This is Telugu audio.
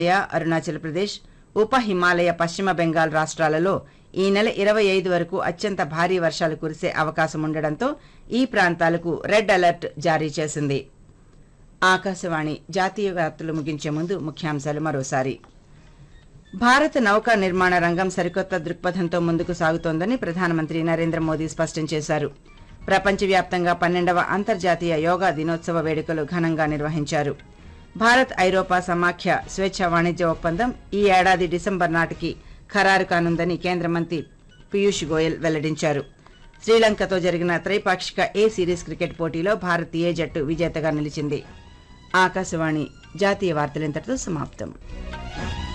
మేఘాలయ అరుణాచల్ ప్రదేశ్ ఉప హిమాలయ పశ్చిమ బెంగాల్ రాష్ట్రాలలో ఈ నెల ఇరవై ఐదు వరకు అత్యంత భారీ వర్షాలు కురిసే అవకాశం ఉండడంతో ఈ ప్రాంతాలకు రెడ్ అలర్ట్ జారీ చేసింది ఆకాశవాణి జాతీయ వార్తలు ముగించే ముందు ముఖ్యాంశాలు మరోసారి భారత నౌకా నిర్మాణ రంగం సరికొత్త దృక్పథంతో ముందుకు సాగుతోందని ప్రధానమంత్రి నరేంద్ర మోదీ స్పష్టం చేశారు ప్రపంచవ్యాప్తంగా పన్నెండవ అంతర్జాతీయ యోగా దినోత్సవ వేడుకలు ఘనంగా నిర్వహించారు భారత్ ఐరోపా సమాఖ్య స్వేచ్ఛ వాణిజ్య ఒప్పందం ఈ ఏడాది డిసెంబర్ నాటికి ఖరారు కానుందని కేంద్ర మంత్రి పీయూష్ గోయల్ వెల్లడించారు శ్రీలంకతో జరిగిన త్రైపాక్షిక ఏ సిరీస్ క్రికెట్ పోటీలో భారత్ ఏ జట్టు విజేతగా నిలిచింది ఆకాశవాణి జాతీయ వార్తలింతటితో సమాప్తం